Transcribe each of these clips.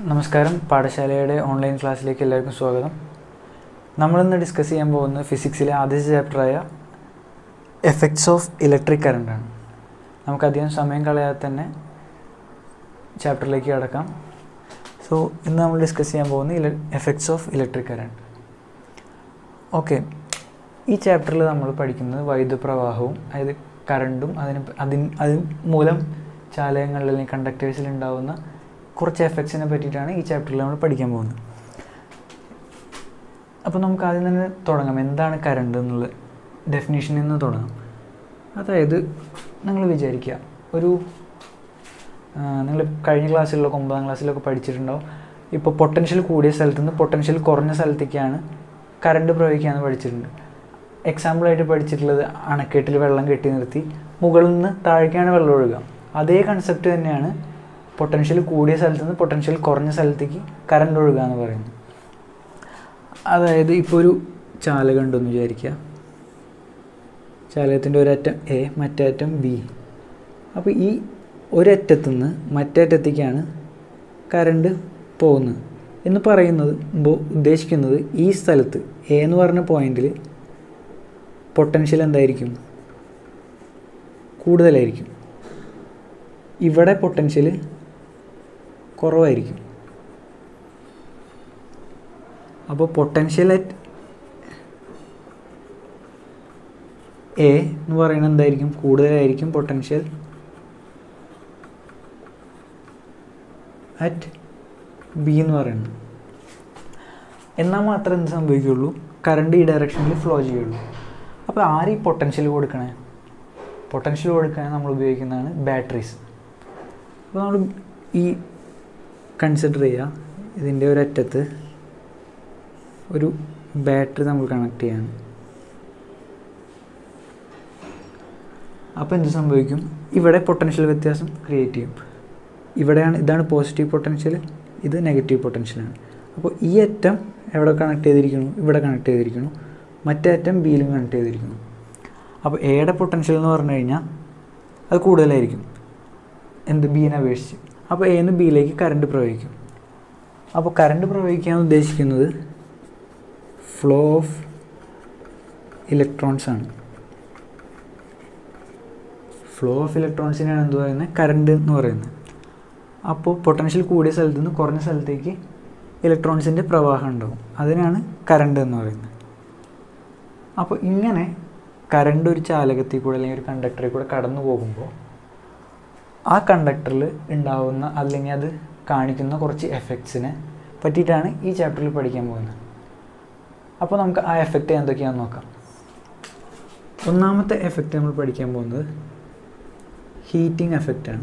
നമസ്കാരം പാഠശാലയുടെ ഓൺലൈൻ ക്ലാസ്സിലേക്ക് എല്ലാവർക്കും സ്വാഗതം നമ്മളിന്ന് ഡിസ്കസ് ചെയ്യാൻ പോകുന്നത് ഫിസിക്സിലെ ആദ്യത്തെ ചാപ്റ്ററായ എഫക്ട്സ് ഓഫ് ഇലക്ട്രിക് കറണ്ടാണ് നമുക്കധികം സമയം കളയാതെ തന്നെ ചാപ്റ്ററിലേക്ക് കടക്കാം സോ ഇന്ന് നമ്മൾ ഡിസ്കസ് ചെയ്യാൻ പോകുന്നത് effects of electric current okay ഈ ചാപ്റ്ററിൽ നമ്മൾ പഠിക്കുന്നത് വൈദ്യുത പ്രവാഹവും അതായത് കറണ്ടും അതിന് അതിന് അത് മൂലം ചാലകങ്ങളിൽ അല്ലെങ്കിൽ കണ്ടക്ടേഴ്സിൽ ഉണ്ടാകുന്ന കുറച്ച് എഫക്ട്സിനെ പറ്റിയിട്ടാണ് ഈ ചാപ്റ്ററിൽ നമ്മൾ പഠിക്കാൻ പോകുന്നത് അപ്പോൾ നമുക്ക് ആദ്യം തന്നെ തുടങ്ങാം എന്താണ് കറണ്ട് എന്നുള്ള ഡെഫിനേഷനിൽ നിന്ന് തുടങ്ങാം അതായത് നിങ്ങൾ വിചാരിക്കുക ഒരു നിങ്ങൾ കഴിഞ്ഞ ക്ലാസ്സിലൊക്കെ ഒമ്പതാം ക്ലാസ്സിലൊക്കെ പഠിച്ചിട്ടുണ്ടാവും ഇപ്പോൾ പൊട്ടൻഷ്യൽ കൂടിയ സ്ഥലത്ത് നിന്ന് പൊട്ടൻഷ്യൽ കുറഞ്ഞ സ്ഥലത്തേക്കാണ് കറണ്ട് പ്രയോഗിക്കാമെന്ന് പഠിച്ചിട്ടുണ്ട് എക്സാമ്പിളായിട്ട് പഠിച്ചിട്ടുള്ളത് അണക്കെട്ടിൽ വെള്ളം കെട്ടി നിർത്തി മുകളിൽ നിന്ന് താഴേക്കാണ് വെള്ളം ഒഴുകുക അതേ കൺസെപ്റ്റ് തന്നെയാണ് പൊട്ടൻഷ്യൽ കൂടിയ സ്ഥലത്ത് നിന്ന് പൊട്ടൻഷ്യൽ കുറഞ്ഞ സ്ഥലത്തേക്ക് കറണ്ട് ഒഴുകുക എന്ന് പറയുന്നത് അതായത് ഇപ്പോൾ ഒരു ചാലകം ഉണ്ടെന്ന് വിചാരിക്കുക ചാലകത്തിൻ്റെ ഒരറ്റം എ മറ്റേ അറ്റം ബി അപ്പോൾ ഈ ഒരറ്റത്തു നിന്ന് മറ്റേ അറ്റത്തേക്കാണ് കറണ്ട് പോകുന്നത് എന്ന് പറയുന്നത് ഉദ്ദേശിക്കുന്നത് ഈ സ്ഥലത്ത് എ എന്ന് പറഞ്ഞ പോയിന്റിൽ പൊട്ടൻഷ്യൽ എന്തായിരിക്കും കൂടുതലായിരിക്കും ഇവിടെ പൊട്ടൻഷ്യൽ കുറവായിരിക്കും അപ്പോൾ പൊട്ടൻഷ്യൽ അറ്റ് എ എന്ന് പറയുന്നത് എന്തായിരിക്കും കൂടുതലായിരിക്കും പൊട്ടൻഷ്യൽ അറ്റ് ബി എന്ന് പറയുന്നത് എന്നാൽ മാത്രമേ എന്ത് സംഭവിക്കുകയുള്ളൂ കറണ്ട് ഈ ഡയറക്ഷനിൽ ഫ്ലോ ചെയ്യുള്ളൂ അപ്പോൾ ആര് ഈ പൊട്ടൻഷ്യൽ കൊടുക്കണേ പൊട്ടൻഷ്യൽ കൊടുക്കാൻ നമ്മൾ ഉപയോഗിക്കുന്നതാണ് ബാറ്ററീസ് അപ്പോൾ നമ്മൾ ഈ കൺസിഡർ ചെയ്യുക ഇതിൻ്റെ ഒരറ്റത്ത് ഒരു ബാറ്ററി നമ്മൾ കണക്ട് ചെയ്യാണ് അപ്പോൾ എന്ത് സംഭവിക്കും ഇവിടെ പൊട്ടൻഷ്യൽ വ്യത്യാസം ക്രിയേറ്റ് ചെയ്യും ഇവിടെയാണ് ഇതാണ് പോസിറ്റീവ് പൊട്ടൻഷ്യൽ ഇത് നെഗറ്റീവ് പൊട്ടൻഷ്യലാണ് അപ്പോൾ ഈ അറ്റം എവിടെ കണക്ട് ചെയ്തിരിക്കുന്നു ഇവിടെ കണക്ട് ചെയ്തിരിക്കുന്നു മറ്റേ അറ്റം ബിയിലും കണക്ട് ചെയ്തിരിക്കുന്നു അപ്പോൾ എയുടെ പൊട്ടൻഷ്യൽ എന്ന് പറഞ്ഞു കഴിഞ്ഞാൽ അത് കൂടുതലായിരിക്കും എന്ത് ബീനെ അപേക്ഷിച്ച് അപ്പോൾ എന്ന് ബിയിലേക്ക് കറണ്ട് പ്രവഹിക്കും അപ്പോൾ കറണ്ട് പ്രവഹിക്കാൻ ഉദ്ദേശിക്കുന്നത് ഫ്ലോ ഓഫ് ഇലക്ട്രോൺസ് ആണ് ഫ്ലോ ഓഫ് ഇലക്ട്രോൺസിനാണ് എന്ത് പറയുന്നത് കറണ്ട് എന്ന് പറയുന്നത് അപ്പോൾ പൊട്ടൻഷ്യൽ കൂടിയ സ്ഥലത്ത് നിന്ന് കുറഞ്ഞ സ്ഥലത്തേക്ക് ഇലക്ട്രോൺസിൻ്റെ പ്രവാഹം ഉണ്ടാവും അതിനാണ് കറണ്ട് എന്ന് പറയുന്നത് അപ്പോൾ ഇങ്ങനെ കറണ്ട് ഒരു ചാലകത്തിൽ കൂടെ അല്ലെങ്കിൽ ഒരു കണ്ടക്ടറിൽ കൂടെ കടന്നു പോകുമ്പോൾ ആ കണ്ടക്ടറിൽ ഉണ്ടാവുന്ന അല്ലെങ്കിൽ അത് കാണിക്കുന്ന കുറച്ച് എഫക്ട്സിനെ പറ്റിയിട്ടാണ് ഈ ചാപ്റ്ററിൽ പഠിക്കാൻ പോകുന്നത് അപ്പോൾ നമുക്ക് ആ എഫക്റ്റ് എന്തൊക്കെയാണെന്ന് നോക്കാം ഒന്നാമത്തെ എഫക്റ്റ് നമ്മൾ പഠിക്കാൻ പോകുന്നത് ഹീറ്റിംഗ് എഫക്റ്റാണ്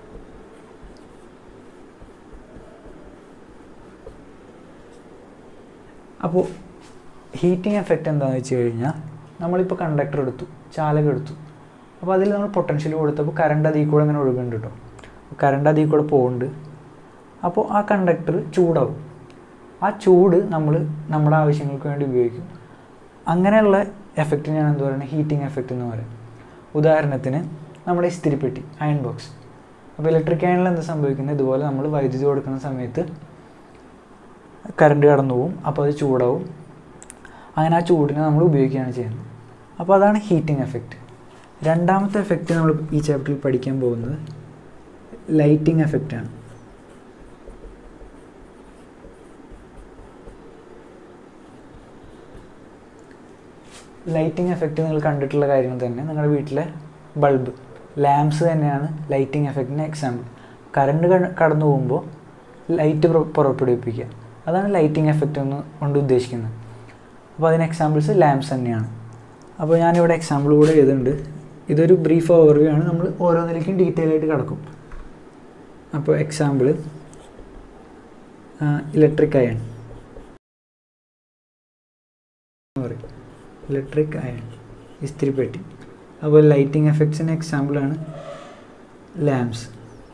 അപ്പോൾ ഹീറ്റിംഗ് എഫക്റ്റ് എന്താണെന്ന് വെച്ച് കഴിഞ്ഞാൽ നമ്മളിപ്പോൾ കണ്ടക്ടർ എടുത്തു ചാലകം എടുത്തു അപ്പോൾ അതിൽ നമ്മൾ പൊട്ടൻഷ്യൽ കൊടുത്തപ്പോൾ കറണ്ട് അതിൽ കൂടെ അങ്ങനെ ഒഴുകുന്നുണ്ട് കേട്ടോ കറണ്ട് അതിൽ കൂടെ പോകുന്നുണ്ട് അപ്പോൾ ആ കണ്ടക്ടർ ചൂടാവും ആ ചൂട് നമ്മൾ നമ്മുടെ ആവശ്യങ്ങൾക്ക് വേണ്ടി ഉപയോഗിക്കും അങ്ങനെയുള്ള എഫക്റ്റിനാണ് എന്ത് പറയുന്നത് ഹീറ്റിംഗ് എഫക്റ്റ് എന്ന് പറയുന്നത് ഉദാഹരണത്തിന് നമ്മുടെ ഇസ്തിരിപ്പെട്ടി അയൺ ബോക്സ് അപ്പോൾ ഇലക്ട്രിക് അയണിൽ എന്ത് സംഭവിക്കുന്നത് ഇതുപോലെ നമ്മൾ വൈദ്യുതി കൊടുക്കുന്ന സമയത്ത് കറണ്ട് കടന്നു പോകും അപ്പോൾ അത് ചൂടാവും അങ്ങനെ ആ ചൂടിനെ നമ്മൾ ഉപയോഗിക്കുകയാണ് ചെയ്യുന്നത് അപ്പോൾ അതാണ് ഹീറ്റിംഗ് എഫക്റ്റ് രണ്ടാമത്തെ എഫക്റ്റ് നമ്മൾ ഈ ചാപ്റ്ററിൽ പഠിക്കാൻ പോകുന്നത് ലൈറ്റിംഗ് എഫക്റ്റാണ് ലൈറ്റിംഗ് എഫക്റ്റ് നിങ്ങൾ കണ്ടിട്ടുള്ള കാര്യം തന്നെ നിങ്ങളുടെ വീട്ടിലെ ബൾബ് ലാംപ്സ് തന്നെയാണ് ലൈറ്റിംഗ് എഫക്റ്റിന് എക്സാമ്പിൾ കറണ്ട് കടന്നു പോകുമ്പോൾ ലൈറ്റ് പുറപ്പെടുവിപ്പിക്കുക അതാണ് ലൈറ്റിംഗ് എഫക്റ്റ് എന്ന് കൊണ്ട് ഉദ്ദേശിക്കുന്നത് അപ്പോൾ അതിന് എക്സാമ്പിൾസ് ലാംപ്സ് തന്നെയാണ് അപ്പോൾ ഞാനിവിടെ എക്സാമ്പിൾ കൂടെ എഴുതുന്നുണ്ട് ഇതൊരു ബ്രീഫ് ഓവർവ്യൂ ആണ് നമ്മൾ ഓരോന്നിലേക്കും ഡീറ്റെയിൽ ആയിട്ട് കിടക്കും അപ്പോൾ എക്സാമ്പിൾ ഇലക്ട്രിക് അയൺ പറയും ഇലക്ട്രിക് അയൺ ഇസ്തിരിപ്പെട്ടി അപ്പോൾ ലൈറ്റിംഗ് എഫക്ട്സിന് എക്സാമ്പിളാണ് ലാംപ്സ്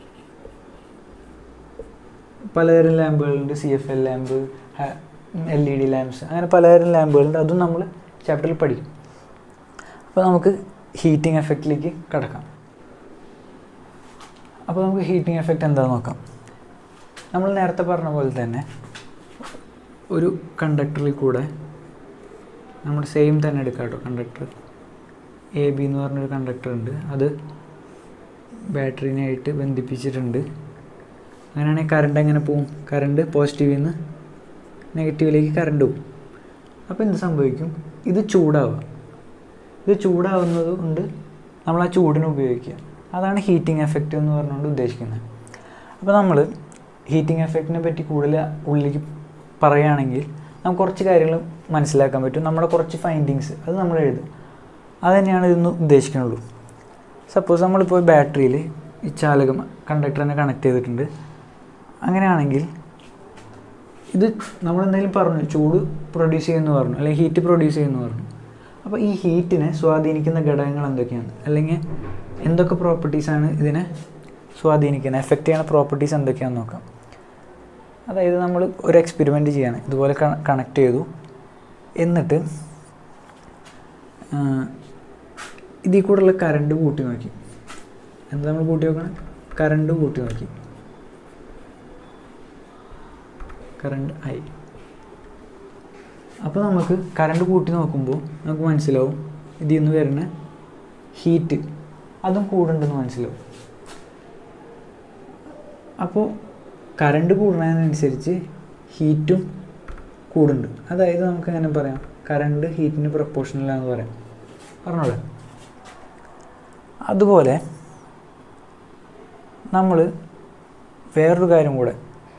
പലതരം ലാമ്പുകളുണ്ട് C F L lamp L E D lamps അങ്ങനെ പലതരം ലാമ്പുകളുണ്ട് അതും നമ്മൾ ചാപ്റ്ററിൽ പഠിക്കും അപ്പോൾ നമുക്ക് ഹീറ്റിംഗ് എഫക്റ്റിലേക്ക് കിടക്കാം അപ്പോൾ നമുക്ക് ഹീറ്റിംഗ് എഫക്റ്റ് എന്താണെന്ന് നോക്കാം നമ്മൾ നേരത്തെ പറഞ്ഞ പോലെ തന്നെ ഒരു കണ്ടക്ടറിൽ കൂടെ നമ്മൾ സെയിം തന്നെ എടുക്കാം കേട്ടോ കണ്ടക്ടർ എ ബി എന്ന് പറഞ്ഞൊരു കണ്ടക്ടർ ഉണ്ട് അത് ബാറ്ററിനായിട്ട് ബന്ധിപ്പിച്ചിട്ടുണ്ട് അങ്ങനെയാണെങ്കിൽ കറണ്ട് എങ്ങനെ പോവും കറണ്ട് പോസിറ്റീവിൽ നിന്ന് നെഗറ്റീവിലേക്ക് കറണ്ട് പോവും അപ്പോൾ എന്ത് സംഭവിക്കും ഇത് ചൂടാവുക ഇത് ചൂടാവുന്നത് കൊണ്ട് നമ്മൾ ആ ചൂടിനെ ഉപയോഗിക്കുക അതാണ് ഹീറ്റിംഗ് എഫക്റ്റ് എന്ന് പറഞ്ഞുകൊണ്ട് ഉദ്ദേശിക്കുന്നത് അപ്പോൾ നമ്മൾ ഹീറ്റിംഗ് എഫക്റ്റിനെ പറ്റി കൂടുതൽ ഉള്ളിലേക്ക് പറയുകയാണെങ്കിൽ നമുക്ക് കുറച്ച് കാര്യങ്ങൾ മനസ്സിലാക്കാൻ പറ്റും നമ്മുടെ കുറച്ച് ഫൈൻഡിങ്സ് അത് നമ്മൾ എഴുതും അത് തന്നെയാണ് ഇതൊന്ന് ഉദ്ദേശിക്കുന്നുള്ളൂ സപ്പോസ് നമ്മളിപ്പോൾ ബാറ്ററിയിൽ ഈ ചാലകം കണ്ടക്ടറിനെ കണക്ട് ചെയ്തിട്ടുണ്ട് അങ്ങനെയാണെങ്കിൽ ഇത് നമ്മൾ എന്തെങ്കിലും പറഞ്ഞു ചൂട് പ്രൊഡ്യൂസ് ചെയ്യുമെന്ന് പറഞ്ഞു അല്ലെങ്കിൽ ഹീറ്റ് പ്രൊഡ്യൂസ് ചെയ്യുമെന്ന് പറഞ്ഞു അപ്പോൾ ഈ ഹീറ്റിനെ സ്വാധീനിക്കുന്ന ഘടകങ്ങൾ എന്തൊക്കെയാണ് അല്ലെങ്കിൽ എന്തൊക്കെ പ്രോപ്പർട്ടീസാണ് ഇതിനെ സ്വാധീനിക്കുന്നത് എഫക്റ്റ് ചെയ്യുന്ന പ്രോപ്പർട്ടീസ് എന്തൊക്കെയാണെന്ന് നോക്കാം അതായത് നമ്മൾ ഒരു എക്സ്പെരിമെൻറ്റ് ചെയ്യാണ് ഇതുപോലെ കണക്ട് ചെയ്തു എന്നിട്ട് ഇതിൽ കൂടെയുള്ള കറണ്ട് കൂട്ടി നോക്കി എന്താ നമ്മൾ കൂട്ടി നോക്കണം കറണ്ട് കൂട്ടി നോക്കി കറണ്ട് ഐ അപ്പോൾ നമുക്ക് കറണ്ട് കൂട്ടി നോക്കുമ്പോൾ നമുക്ക് മനസ്സിലാവും ഇതിൽ നിന്ന് വരുന്ന ഹീറ്റ് അതും കൂടുണ്ടെന്ന് മനസ്സിലാവും അപ്പോൾ കറണ്ട് കൂടുന്നതിനനുസരിച്ച് ഹീറ്റും കൂടുന്നുണ്ട് അതായത് നമുക്ക് എങ്ങനെ പറയാം കറണ്ട് ഹീറ്റിന് പ്രപ്പോർഷണലാന്ന് പറയാം പറഞ്ഞോളെ അതുപോലെ നമ്മൾ വേറൊരു കാര്യം കൂടെ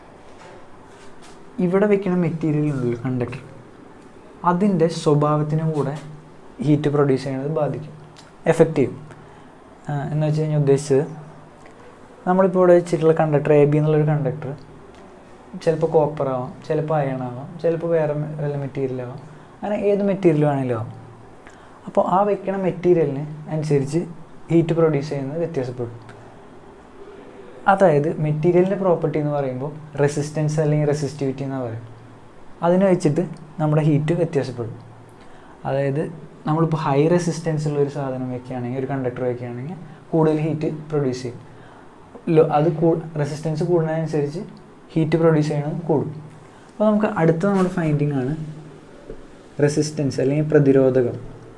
ഇവിടെ വെക്കുന്ന മെറ്റീരിയൽ ഉണ്ടല്ലോ കണ്ടക്ടർ അതിൻ്റെ സ്വഭാവത്തിനും കൂടെ ഹീറ്റ് പ്രൊഡ്യൂസ് ചെയ്യുന്നത് ബാധിക്കും എഫക്റ്റ് ചെയ്യും എന്ന് വെച്ച് കഴിഞ്ഞാൽ ഉദ്ദേശിച്ചത് നമ്മളിപ്പോൾ ഇവിടെ വെച്ചിട്ടുള്ള കണ്ടക്ടർ എ ബി എന്നുള്ളൊരു കണ്ടക്ടർ ചിലപ്പോൾ കോപ്പർ ആവാം ചിലപ്പോൾ അയൺ ആവാം ചിലപ്പോൾ വേറെ വല്ല മെറ്റീരിയൽ ആവാം അങ്ങനെ ഏത് മെറ്റീരിയൽ വേണമെങ്കിലും ആവാം അപ്പോൾ ആ വെക്കണ മെറ്റീരിയലിന് അനുസരിച്ച് ഹീറ്റ് പ്രൊഡ്യൂസ് ചെയ്യുന്നത് വ്യത്യാസപ്പെടും അതായത് മെറ്റീരിയലിൻ്റെ പ്രോപ്പർട്ടി എന്ന് പറയുമ്പോൾ റെസിസ്റ്റൻസ് അല്ലെങ്കിൽ റെസിസ്റ്റിവിറ്റി എന്ന് പറയും അതിനെ വെച്ചിട്ട് നമ്മുടെ ഹീറ്റ് വ്യത്യാസപ്പെടും അതായത് നമ്മളിപ്പോൾ ഹൈ റെസിസ്റ്റൻസ് ഉള്ള ഒരു സാധനം വെക്കുകയാണെങ്കിൽ ഒരു കണ്ടക്ടർ വെക്കുകയാണെങ്കിൽ കൂടുതൽ ഹീറ്റ് പ്രൊഡ്യൂസ് ചെയ്യും ലോ അത് കൂ റെസിസ്റ്റൻസ് കൂടുന്നതനുസരിച്ച് ഹീറ്റ് പ്രൊഡ്യൂസ് ചെയ്യണത് കൂടും അപ്പോൾ നമുക്ക് അടുത്ത നമ്മുടെ ഫൈൻഡിങ് ആണ് റെസിസ്റ്റൻസ് അല്ലെങ്കിൽ പ്രതിരോധകം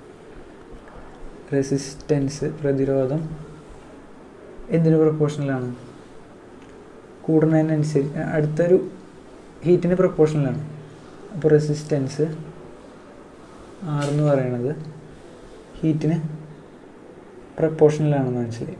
റെസിസ്റ്റൻസ് പ്രതിരോധം എന്തിന് പ്രൊപ്പോർഷണലാണ് കൂടുന്നതിനനുസരിച്ച് അടുത്തൊരു ഹീറ്റിന് പ്രൊപ്പോർഷണലാണ് അപ്പോൾ റെസിസ്റ്റൻസ് ആർ എന്ന് പറയുന്നത് ഹീറ്റിന് പ്രപ്പോർഷണലാണെന്ന് മനസ്സിലായി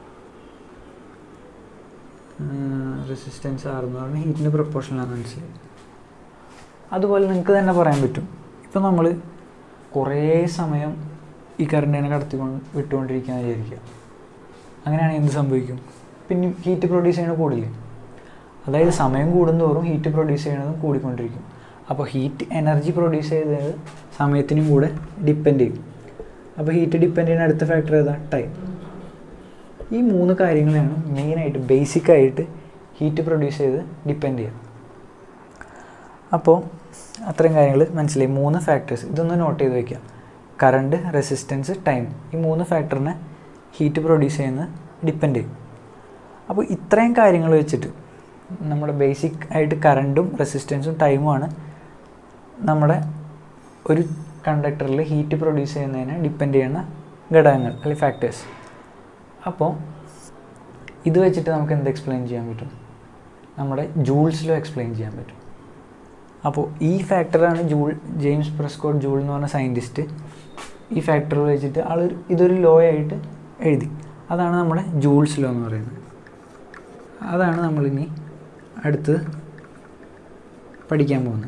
റെസിസ്റ്റൻസ് ആർ എന്ന് പറഞ്ഞാൽ ഹീറ്റിന് പ്രപ്പോർഷണലാണെന്ന് മനസ്സിലായി അതുപോലെ നിങ്ങൾക്ക് തന്നെ പറയാൻ പറ്റും ഇപ്പോൾ നമ്മൾ കുറേ സമയം ഈ കറണ്ടിനെ കടത്തിക്കൊണ്ട് വിട്ടുകൊണ്ടിരിക്കുകയെന്ന് വിചാരിക്കുക അങ്ങനെയാണെങ്കിൽ എന്ത് സംഭവിക്കും പിന്നെ ഹീറ്റ് പ്രൊഡ്യൂസ് ചെയ്യണത് കൂടില്ലേ അതായത് സമയം കൂടുന്തോറും ഹീറ്റ് പ്രൊഡ്യൂസ് ചെയ്യണതും കൂടിക്കൊണ്ടിരിക്കും അപ്പോൾ ഹീറ്റ് എനർജി പ്രൊഡ്യൂസ് ചെയ്തത് സമയത്തിനും കൂടെ ഡിപ്പെൻഡ് ചെയ്യും അപ്പോൾ ഹീറ്റ് ഡിപ്പെൻഡ് ചെയ്യുന്ന അടുത്ത ഫാക്ടർ ഏതാ ടൈം ഈ മൂന്ന് കാര്യങ്ങളാണ് മെയിനായിട്ട് ബേസിക്കായിട്ട് ഹീറ്റ് പ്രൊഡ്യൂസ് ചെയ്ത് ഡിപ്പെൻഡ് ചെയ്യുക അപ്പോൾ അത്രയും കാര്യങ്ങൾ മനസ്സിലായി മൂന്ന് ഫാക്ടേഴ്സ് ഇതൊന്ന് നോട്ട് ചെയ്ത് വയ്ക്കുക കറണ്ട് റെസിസ്റ്റൻസ് ടൈം ഈ മൂന്ന് ഫാക്ടറിനെ ഹീറ്റ് പ്രൊഡ്യൂസ് ചെയ്യുന്നത് ഡിപ്പെൻഡ് ചെയ്യും അപ്പോൾ ഇത്രയും കാര്യങ്ങൾ വെച്ചിട്ട് നമ്മുടെ ബേസിക് ആയിട്ട് കറണ്ടും റെസിസ്റ്റൻസും ടൈമുമാണ് നമ്മുടെ ഒരു കണ്ടക്ടറിൽ ഹീറ്റ് പ്രൊഡ്യൂസ് ചെയ്യുന്നതിനെ ഡിപ്പെൻഡ് ചെയ്യുന്ന ഘടകങ്ങൾ അല്ലെങ്കിൽ ഫാക്ടേഴ്സ് അപ്പോൾ ഇത് വെച്ചിട്ട് നമുക്ക് എന്ത് എക്സ്പ്ലെയിൻ ചെയ്യാൻ പറ്റും നമ്മുടെ ജൂൾസിലോ എക്സ്പ്ലെയിൻ ചെയ്യാൻ പറ്റും അപ്പോൾ ഈ ഫാക്ടറാണ് ജൂൾ ജെയിംസ് പ്രസ്കോട്ട് ജൂൾ എന്ന് പറഞ്ഞ സയൻറ്റിസ്റ്റ് ഈ ഫാക്ടർ വെച്ചിട്ട് ആൾ ഇതൊരു ലോ ആയിട്ട് എഴുതി അതാണ് നമ്മുടെ ജൂൾസ് ലോ എന്ന് പറയുന്നത് അതാണ് നമ്മളിനി അടുത്ത് പഠിക്കാൻ പോകുന്നത്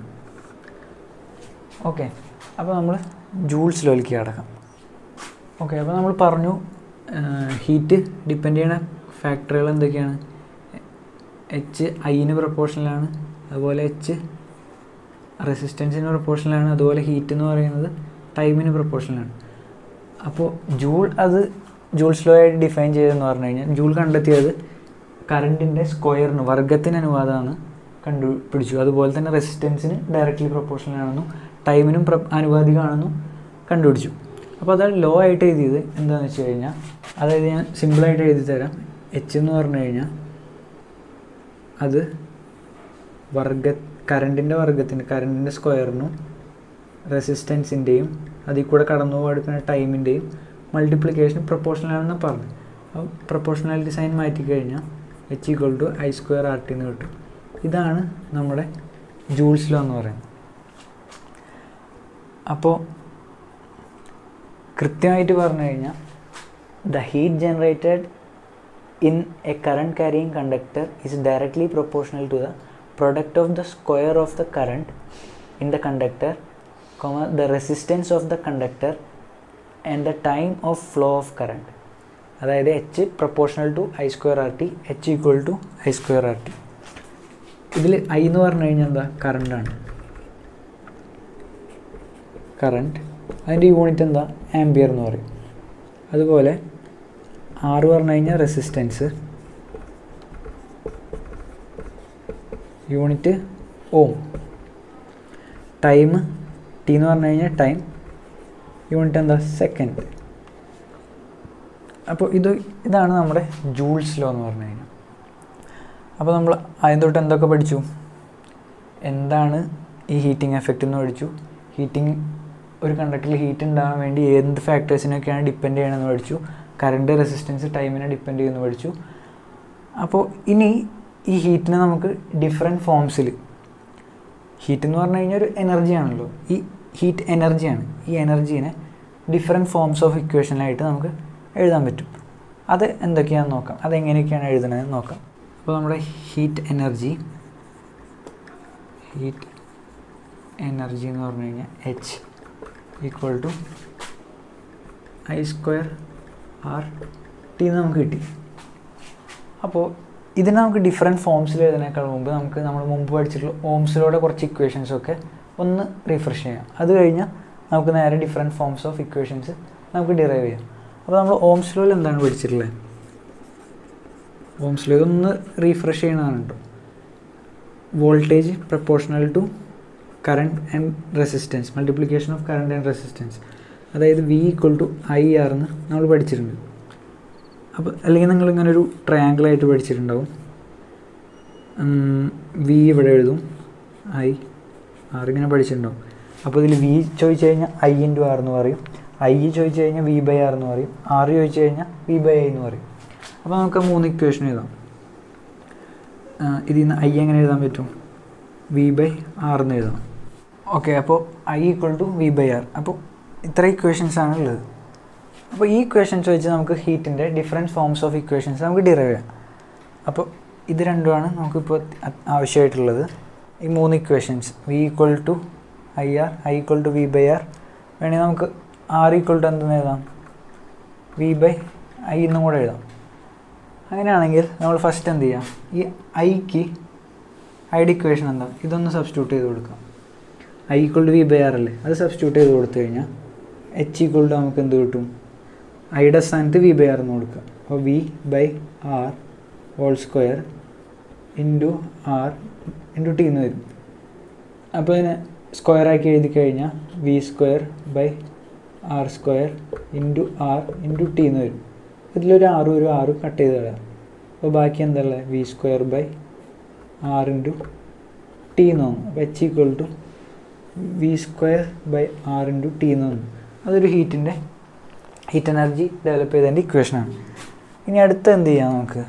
ഓക്കെ അപ്പോൾ നമ്മൾ ജൂൾസ് ലോയിലേക്ക് കിടക്കാം ഓക്കെ അപ്പോൾ നമ്മൾ പറഞ്ഞു ഹീറ്റ് ഡിപ്പെൻഡ് ചെയ്യുന്ന ഫാക്ടറുകൾ എന്തൊക്കെയാണ് എച്ച് ഐന് പ്രപ്പോർഷനിലാണ് അതുപോലെ എച്ച് റെസിസ്റ്റൻസിന് പ്രപ്പോർഷനിലാണ് അതുപോലെ ഹീറ്റ് എന്ന് പറയുന്നത് ടൈമിന് പ്രപ്പോർഷനിലാണ് അപ്പോൾ ജൂൾ അത് ജൂൾ സ്ലോ ആയിട്ട് ഡിഫൈൻ ചെയ്തതെന്ന് പറഞ്ഞു കഴിഞ്ഞാൽ ജൂൾ കണ്ടെത്തിയത് കറണ്ടിൻ്റെ സ്ക്വയറിന് വർഗത്തിന് അനുവാദമാണ് കണ്ടുപിടിച്ചു അതുപോലെ തന്നെ റെസിസ്റ്റൻസിന് ഡയറക്റ്റ്ലി പ്രപ്പോർഷനിലാണെന്നും ടൈമിനും പ്ര ആനുപാതികമാണെന്നും കണ്ടുപിടിച്ചു അപ്പോൾ അത് ലോ ആയിട്ട് എഴുതിയത് എന്താണെന്ന് വെച്ച് കഴിഞ്ഞാൽ അതായത് ഞാൻ സിമ്പിളായിട്ട് എഴുതി തരാം എച്ച് എന്ന് പറഞ്ഞു കഴിഞ്ഞാൽ അത് വർഗ കറണ്ടിൻ്റെ വർഗത്തിന് കറണ്ടിൻ്റെ സ്ക്വയറിനും റെസിസ്റ്റൻസിൻ്റെയും അതിൽ കൂടെ കടന്നു പോയെടുക്കുന്ന ടൈമിൻ്റെയും മൾട്ടിപ്ലിക്കേഷൻ പ്രൊപ്പോർഷണൽ ആണെന്ന് പറഞ്ഞു അപ്പോൾ പ്രൊപ്പോർഷണാലിറ്റി സൈൻ മാറ്റിക്കഴിഞ്ഞാൽ H equal to I square R T എന്ന് കിട്ടും ഇതാണ് നമ്മുടെ ജൂൾസ് ലോ എന്ന് പറയുന്നത് അപ്പോൾ കൃത്യമായിട്ട് പറഞ്ഞു കഴിഞ്ഞാൽ the heat generated in a current carrying conductor is directly proportional to the product of the square of the current in the conductor comma the resistance of the conductor and the time of flow of current അതായത് H proportional to I square R T H equal to I square R T ഇതിൽ I എന്ന് പറഞ്ഞു കഴിഞ്ഞാൽ എന്താ കറണ്ടാണ് current അതിൻ്റെ unit എന്താ ampere എന്ന് പറയും അതുപോലെ ആറ് പറഞ്ഞു കഴിഞ്ഞാൽ resistance unit ohm time T എന്ന് പറഞ്ഞു കഴിഞ്ഞാൽ ടൈം യൂണിറ്റ് എന്താ സെക്കൻഡ് അപ്പോൾ ഇത് ഇതാണ് നമ്മുടെ ജൂൾസ് ലോ എന്ന് പറഞ്ഞു കഴിഞ്ഞാൽ അപ്പോൾ നമ്മൾ ആദ്യം തൊട്ട് എന്തൊക്കെ പഠിച്ചു എന്താണ് ഈ ഹീറ്റിംഗ് എഫക്റ്റ് എന്ന് പഠിച്ചു ഹീറ്റിംഗ് ഒരു കണ്ടക്ടറിൽ ഹീറ്റ് ഉണ്ടാകാൻ വേണ്ടി എന്ത് ഫാക്ടേഴ്സിനൊക്കെയാണ് ഡിപ്പെൻഡ് ചെയ്യണമെന്ന് പഠിച്ചു കറണ്ട് റെസിസ്റ്റൻസ് ടൈമിനെ ഡിപ്പെൻഡ് ചെയ്യുന്നു പഠിച്ചു അപ്പോൾ ഇനി ഈ ഹീറ്റിനെ നമുക്ക് ഡിഫറെൻറ്റ് ഫോംസിൽ ഹീറ്റ് എന്ന് പറഞ്ഞു കഴിഞ്ഞാൽ ഒരു എനർജിയാണല്ലോ ഈ ഹീറ്റ് എനർജിയാണ് ഈ എനർജീനെ ഡിഫറെൻറ്റ് ഫോംസ് ഓഫ് ഇക്വേഷനിലായിട്ട് നമുക്ക് എഴുതാൻ പറ്റും അത് എന്തൊക്കെയാണെന്ന് നോക്കാം അതെങ്ങനെയൊക്കെയാണ് എഴുതുന്നത് നോക്കാം അപ്പോൾ നമ്മുടെ ഹീറ്റ് എനർജി ഹീറ്റ് എനർജി എന്ന് പറഞ്ഞു കഴിഞ്ഞാൽ H equal to I square R T എന്ന് നമുക്ക് കിട്ടി അപ്പോൾ ഇതിനെ നമുക്ക് ഡിഫറെൻറ്റ് ഫോംസിൽ എഴുതുന്നതിനേക്കാൾ മുമ്പ് നമുക്ക് നമ്മൾ മുമ്പ് പഠിച്ചിട്ടുള്ള ഓംസിലൂടെ കുറച്ച് ഇക്വേഷൻസ് ഒക്കെ ഒന്ന് റീഫ്രഷ് ചെയ്യാം അത് കഴിഞ്ഞാൽ നമുക്ക് നേരെ ഡിഫറെൻറ്റ് ഫോംസ് ഓഫ് ഇക്വേഷൻസ് നമുക്ക് ഡിറൈവ് ചെയ്യാം അപ്പോൾ നമ്മൾ ഓംസ് ലോയിൽ എന്താണ് പഠിച്ചിട്ടുള്ളത് ഓംസ് ലോ ഇതൊന്ന് റീഫ്രഷ് ചെയ്യണതാണ് കേട്ടോ voltage proportional to current and resistance multiplication of current and resistance അതായത് V equal to I R എന്ന് നമ്മൾ പഠിച്ചിട്ടുണ്ട് അപ്പോൾ അല്ലെങ്കിൽ നിങ്ങൾ ഇങ്ങനെ ഒരു ട്രയാങ്കിളായിട്ട് പഠിച്ചിട്ടുണ്ടാവും വി ഇവിടെ എഴുതും ഐ ആർ ഇങ്ങനെ പഠിച്ചിട്ടുണ്ടാവും അപ്പോൾ ഇതിൽ വി ചോദിച്ചു കഴിഞ്ഞാൽ ഐ ഇൻറ്റു ആർ എന്ന് പറയും ഐ ചോദിച്ചു കഴിഞ്ഞാൽ വി ബൈ ആർ എന്ന് പറയും ആർ ചോദിച്ചു കഴിഞ്ഞാൽ വി ബൈ ഐ എന്ന് പറയും അപ്പോൾ നമുക്ക് മൂന്ന് ഇക്വേഷൻ എഴുതാം ഇതിൽ നിന്ന് ഐ എങ്ങനെ എഴുതാൻ പറ്റും വി ബൈ ആർ എന്ന് എഴുതാം ഓക്കെ അപ്പോൾ I equal to V by R അപ്പോൾ ഇത്ര ഇക്വേഷൻസ് ആണ് ഉള്ളത് അപ്പോൾ ഈ ഇക്വേഷൻസ് വെച്ച് നമുക്ക് ഹീറ്റിൻ്റെ ഡിഫറെൻറ്റ് ഫോംസ് ഓഫ് ഇക്വേഷൻസ് നമുക്ക് ഡിറൈവ് ചെയ്യാം അപ്പോൾ ഇത് രണ്ടുമാണ് നമുക്കിപ്പോൾ ആവശ്യമായിട്ടുള്ളത് ഈ മൂന്ന് equations V equal to I R I equal to V by R വേണമെങ്കിൽ നമുക്ക് ആർ ഈക്വൽ ടു എന്തെന്ന് എഴുതാം വി ബൈ ഐ എന്നും കൂടെ എഴുതാം അങ്ങനെയാണെങ്കിൽ നമ്മൾ ഫസ്റ്റ് എന്ത് ചെയ്യാം ഈ ഐക്ക് ഐയുടെ ഇക്വേഷൻ എന്താ ഇതൊന്ന് സബ്സ്റ്റിറ്റ്യൂട്ട് ചെയ്ത് കൊടുക്കാം I equal to V by R അല്ലേ അത് സബ്സ്റ്റിറ്റ്യൂട്ട് ചെയ്ത് കൊടുത്തു കഴിഞ്ഞാൽ എച്ച് ഈക്വൾ ടു നമുക്ക് എന്ത് കിട്ടും ഐയുടെ സ്ഥാനത്ത് വി ബൈ ആർ എന്ന് കൊടുക്കുക അപ്പോൾ V by R whole square into R into T എന്ന് വരും അപ്പോൾ ഇതിനെ സ്ക്വയർ ആക്കി എഴുതി കഴിഞ്ഞാൽ V square by R square into R into T എന്ന് വരും ഇതിലൊരു ആറും ഒരു ആറും കട്ട് ചെയ്ത് കളയാം അപ്പോൾ ബാക്കി എന്താ V square by R into T എന്ന് തോന്നും അപ്പോൾ H equal to V square by R into T എന്ന് തോന്നും അതൊരു ഹീറ്റിൻ്റെ ഹീറ്റ് എനർജി ഡെവലപ്പ് ചെയ്തതിൻ്റെ ഇക്വേഷനാണ് ഇനി അടുത്ത എന്ത് ചെയ്യാം നമുക്ക്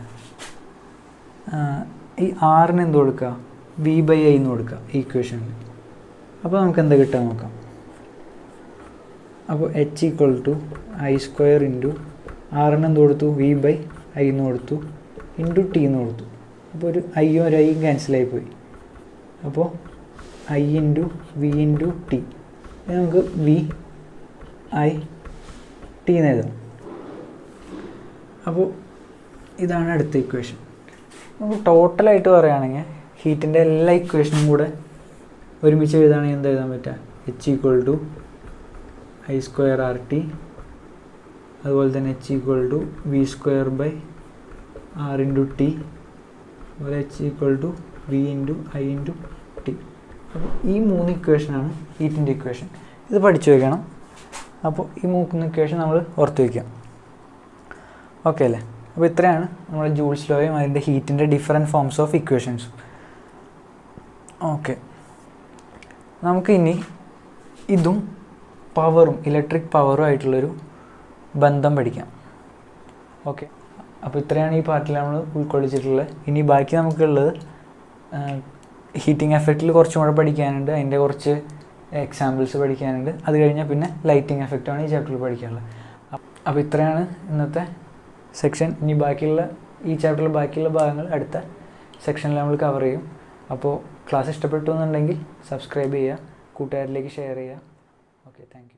ഈ ആറിന് എന്ത് കൊടുക്കുക വി ബൈ ഐ എന്ന് കൊടുക്കുക ഈ ഇക്വേഷനിൽ അപ്പോൾ നമുക്ക് എന്താ കിട്ടുക നോക്കാം അപ്പോൾ H equal to I square into ആറിന് എന്ത് കൊടുത്തു വി ബൈ ഐ എന്ന് കൊടുത്തു ഇൻറ്റു ടി എന്ന് കൊടുത്തു അപ്പോൾ ഒരു ഐയും ഒരു ഐയും ക്യാൻസലായി പോയി അപ്പോൾ I into V into T നമുക്ക് വി ഐ ടി എന്ന് എഴുതാം അപ്പോൾ ഇതാണ് അടുത്ത ഇക്വേഷൻ നമുക്ക് ടോട്ടലായിട്ട് പറയുകയാണെങ്കിൽ ഹീറ്റിൻ്റെ എല്ലാ ഇക്വേഷനും കൂടെ ഒരുമിച്ച് എഴുതുകയാണെങ്കിൽ എന്താ എഴുതാൻ പറ്റുക H equal to I square R T അതുപോലെ തന്നെ H equal to V square by R into T അതുപോലെ H equal to V into I into T അപ്പോൾ ഈ മൂന്ന് ഇക്വേഷനാണ് ഹീറ്റിൻ്റെ ഇക്വേഷൻ ഇത് പഠിച്ചു വയ്ക്കണം അപ്പോൾ ഈ മൂന്ന് ഇക്വേഷൻ നമ്മൾ ഓർത്ത് വയ്ക്കാം ഓക്കെ അല്ലേ അപ്പോൾ ഇത്രയാണ് നമ്മുടെ ജൂൾസ് ലോയും അതിൻ്റെ ഹീറ്റിൻ്റെ ഡിഫറെൻറ്റ് ഫോംസ് ഓഫ് ഇക്വേഷൻസും ഓക്കെ നമുക്ക് ഇനി ഇതും പവറും ഇലക്ട്രിക് പവറും ആയിട്ടുള്ളൊരു ബന്ധം പഠിക്കാം ഓക്കെ അപ്പോൾ ഇത്രയാണ് ഈ പാർട്ടിൽ നമ്മൾ ഉൾക്കൊള്ളിച്ചിട്ടുള്ളത് ഇനി ബാക്കി നമുക്കുള്ളത് ഹീറ്റിംഗ് എഫക്റ്റിൽ കുറച്ചും കൂടെ പഠിക്കാനുണ്ട് അതിൻ്റെ കുറച്ച് എക്സാമ്പിൾസ് പഠിക്കാനുണ്ട് അത് കഴിഞ്ഞാൽ പിന്നെ ലൈറ്റിംഗ് എഫക്റ്റാണ് ഈ ചാപ്റ്ററിൽ പഠിക്കാനുള്ളത് അപ്പോൾ ഇത്രയാണ് ഇന്നത്തെ സെക്ഷൻ ഇനി ബാക്കിയുള്ള ഈ ചാപ്റ്ററിൽ ബാക്കിയുള്ള ഭാഗങ്ങൾ അടുത്ത സെക്ഷനിൽ നമ്മൾ കവർ ചെയ്യും അപ്പോൾ ക്ലാസ് ഇഷ്ടപ്പെട്ടു എന്നുണ്ടെങ്കിൽ സബ്സ്ക്രൈബ് ചെയ്യുക കൂട്ടുകാരിലേക്ക് ഷെയർ ചെയ്യുക ഓക്കെ താങ്ക്